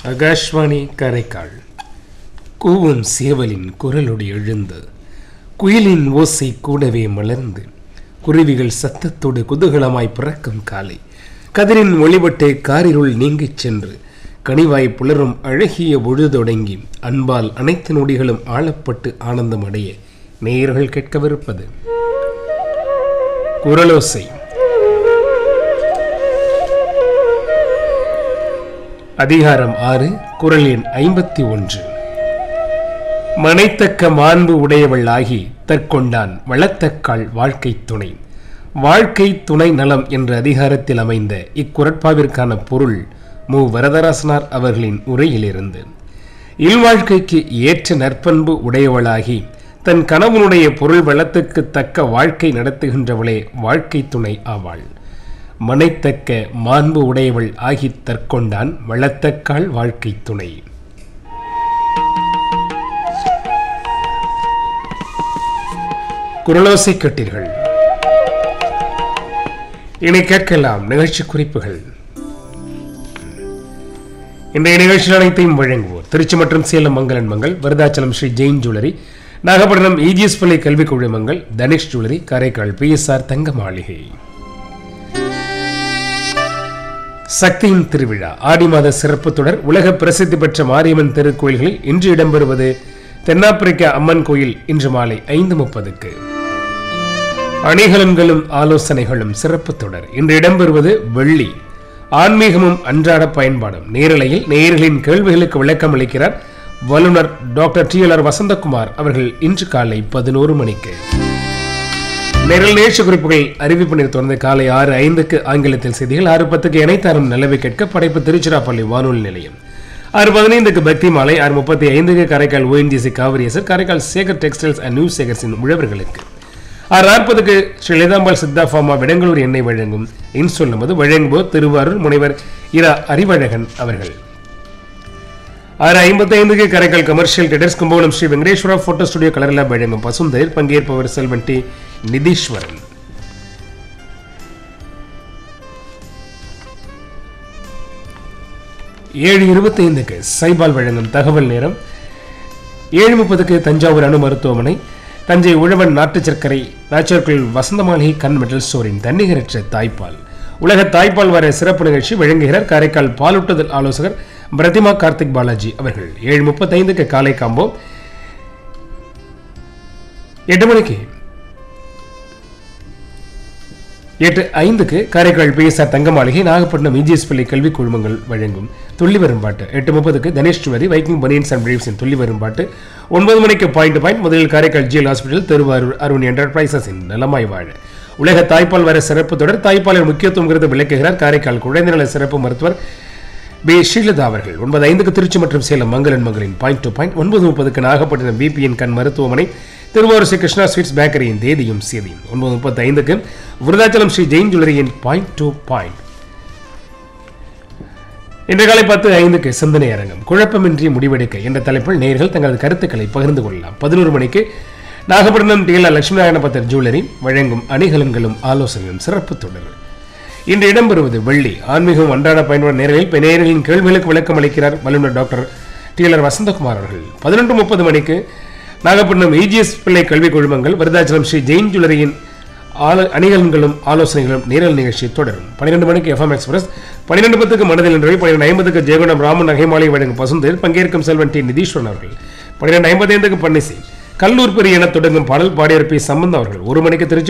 ஆகாஷ்வாணி கரைக்கால் கூவும் சேவலின் குரலொடி எழுந்து குயிலின் ஓசை கூடவே மலர்ந்து குருவிகள் சத்தத்தோடு குதூகலமாய் பிறக்கும் காலை கதிரின் ஒளிபட்டு காரிருள் நீங்கிச் சென்று கனிவாய் புலரும் அழகிய பொழுது தொடங்கி அன்பால் அனைத்து நொடிகளும் ஆளப்பட்டு ஆனந்தம் அடைய நேயர்கள் கேட்கவிருப்பது குரலோசை அதிகாரம் ஆறு குரல் எண் ஐம்பத்தி ஒன்று மனைத்தக்க மாண்பு உடையவள் ஆகி தற்கொண்டான் வளத்தக்காள் வாழ்க்கை துணை வாழ்க்கை துணை நலம் என்ற அதிகாரத்தில் அமைந்த இக்குரட்பாவிற்கான பொருள் மு வரதராசனார் அவர்களின் உரையிலிருந்து இல்வாழ்க்கைக்கு ஏற்ற நற்பண்பு உடையவளாகி தன் கணவனுடைய பொருள் வளத்துக்கு தக்க வாழ்க்கை நடத்துகின்றவளே வாழ்க்கை துணை ஆவாள் மனைத்தக்க மாண்பு உடையவள் ஆகித் தற்கொண்டான் வளத்தக்காள் வாழ்க்கை துணை குரலோசை கட்டீர்கள் இனி கேட்கலாம் நிகழ்ச்சி குறிப்புகள் இன்றைய நிகழ்ச்சியில் அனைத்தையும் வழங்குவோர் திருச்சி மற்றும் சேலம் மங்களன் மங்கள் விருதாச்சலம் ஸ்ரீ ஜெயின் ஜுவல்லரி நாகப்பட்டினம் இஜிஎஸ் பள்ளி கல்விக் குழுமங்கள் தனிஷ் ஜுவல்லரி காரைக்கால் பிஎஸ்ஆர் தங்க மாளிகை சக்தியின் திருவிழா ஆடி மாத சிறப்பு தொடர் உலக பிரசித்தி பெற்ற மாரியம்மன் திருக்கோயில்களில் இன்று இடம்பெறுவது தென்னாப்பிரிக்கா அம்மன் கோயில் இன்று மாலை ஐந்து முப்பதுக்கு அணிகலன்களும் ஆலோசனைகளும் சிறப்பு தொடர் இன்று இடம்பெறுவது வெள்ளி ஆன்மீகமும் அன்றாட பயன்பாடும் நேரலையில் நேயர்களின் கேள்விகளுக்கு விளக்கம் அளிக்கிறார் வல்லுநர் doctor T L R Vasanthakumar அவர்கள் இன்று காலை பதினோரு மணிக்கு நேரில் நேற்று குறிப்புகள் அறிவிப்பினர் தொடர்ந்து காலை ஆறு ஐந்துக்கு ஆங்கிலத்தில் செய்திகள் ஆறு பத்துக்கு இணைத்தாரும் நிலவை கேட்க படைப்பு திருச்சிராப்பள்ளி வானொலி நிலையம் ஆறு பதினைந்துக்கு பக்தி மாலை ஆறு முப்பத்தி ஐந்துக்கு காரைக்கால் ஓஎன்ஜிசி காவிரியசர் Karaikal Sekar textiles and news சேகர்ஸின் உழவர்களுக்கு ஆறு நாற்பதுக்கு ஸ்ரீ லலிதாம்பாள் சித்தா ஃபார்மா விடங்களூர் எண்ணெய் வழங்கும் இன்சொல் நமது வழங்குவோர் திருவாரூர் முனைவர் இரா அறிவழகன் அவர்கள் ஆறு ஐம்பத்தி ஐந்துக்கு Karaikal commercial traders Kumbakonam Sri Venkateswara photo studio colour lab வழங்கும் பசுந்தர் பங்கேற்பவர் செல்வன் டி நிதீஸ்வரன் ஏழு இருபத்தைந்துக்கு சைபால் வழங்கும் தகவல் நேரம் ஏழு முப்பதுக்கு தஞ்சாவூர் அணு மருத்துவமனை தஞ்சை உழவன் நாட்டு சர்க்கரை நாச்சர்கள் வசந்த மாளிகை கண் மெட்டல் ஸ்டோரின் தன்னிகரற்ற தாய்ப்பால் உலக தாய்ப்பால் வார சிறப்பு நிகழ்ச்சி வழங்குகிறார் காரைக்கால் பாலூட்டுதல் ஆலோசகர் பிரதிமா கார்த்திக் பாலாஜி அவர்கள் ஏழு முப்பத்தைந்துக்கு காலை காம்போ எட்டு மணிக்கு எட்டு ஐந்துக்கு காரைக்கால் பிஎஸ்ஆர் தங்க மாளிகை நாகப்பட்டினம் இஜிஎஸ் பள்ளி கல்விக் குழுமங்கள் வழங்கும் துள்ளி வரும் பாட்டு எட்டு முப்பதுக்கு Tanishq jewellery Viking banians and பிரீவ்ஸின் துள்ளி வரும் பாட்டு ஒன்பது மணிக்கு பாயிண்ட் பாயிண்ட் முதலில் காரைக்கால் ஜிஎல் ஹாஸ்பிட்டல் திருவாரூர் அருண் என்டர்பிரைசஸின் நலமாய் வாழ உலக தாய்ப்பால் வர சிறப்பு தொடர் தாய்ப்பாலின் முக்கியத்துவம் குறித்து விளக்குகிறார் காரைக்கால் குழந்தைநல சிறப்பு மருத்துவர் பி ஸ்ரீலதா அவர்கள் ஒன்பது ஐந்துக்கு திருச்சி மற்றும் சேலம் மங்களன் மங்களின் பாயிண்ட் டு பாயிண்ட் ஒன்பது முப்பதுக்கு நாகப்பட்டினம் பிபிஎன் கண் மருத்துவமனை திருவாரூர் ஸ்ரீ கிருஷ்ணா ஸ்வீட்ஸ் பேக்கரியின் தேதியும் சேதியும் ஒன்பது முப்பத்தி ஐந்துக்கு விருதாச்சலம் ஸ்ரீ ஜெயின் ஜுவல்லரியின் பாயிண்ட் டு பாயிண்ட் இன்று காலை பத்து ஐந்துக்கு சிந்தனை அரங்கம் குழப்பமின்றி முடிவெடுக்க என்ற தலைப்பில் நேர்கள் தங்களது கருத்துக்களை பகிர்ந்து கொள்ளலாம் பதினோரு மணிக்கு நாகப்பட்டினம் டிஎல்ஆ லட்சுமி நாராயண பத்தர் ஜுவல்லரி வழங்கும் அணிகலன்களும் ஆலோசனையும் சிறப்பு தொடர் இன்று இடம்பெறுவது வெள்ளி ஆன்மீகம் அன்றாட பயன்பாடு நேரலில் நேயர்களின் கேள்விகளுக்கு விளக்கம் அளிக்கிறார் வல்லுநர் டாக்டர் டிஎல்ஆர் வசந்தகுமார் அவர்கள் பதினொன்று முப்பது மணிக்கு நாகப்பட்டினம் இஜிஎஸ் பிள்ளை கல்விக் குழுமங்கள் விருதாச்சலம் ஸ்ரீ ஜெயின் ஜுவல்லரியின் ஆலோ அணிகலன்களும் ஆலோசனைகளும் நேரல் நிகழ்ச்சி தொடரும் பன்னிரெண்டு மணிக்கு எஃப்எம் எக்ஸ்பிரஸ் பன்னிரெண்டு பத்துக்கு மனதில் நின்றவை பன்னிரெண்டு ஐம்பதுக்கு ஜெயகுண்டம் ராமன் நகைமாலை வழங்கும் பசுந்தர் பங்கேற்கும் செல்வன் டி நிதீஸ்வரன் அவர்கள் பன்னிரெண்டு ஐம்பத்தைந்துக்கு பன்னிசி கல்லூர் பெரிய என தொடங்கும் பாடல் பாடியர் பி சம்பந்தம் அவர்கள் ஒரு மணிக்கு திருச்சி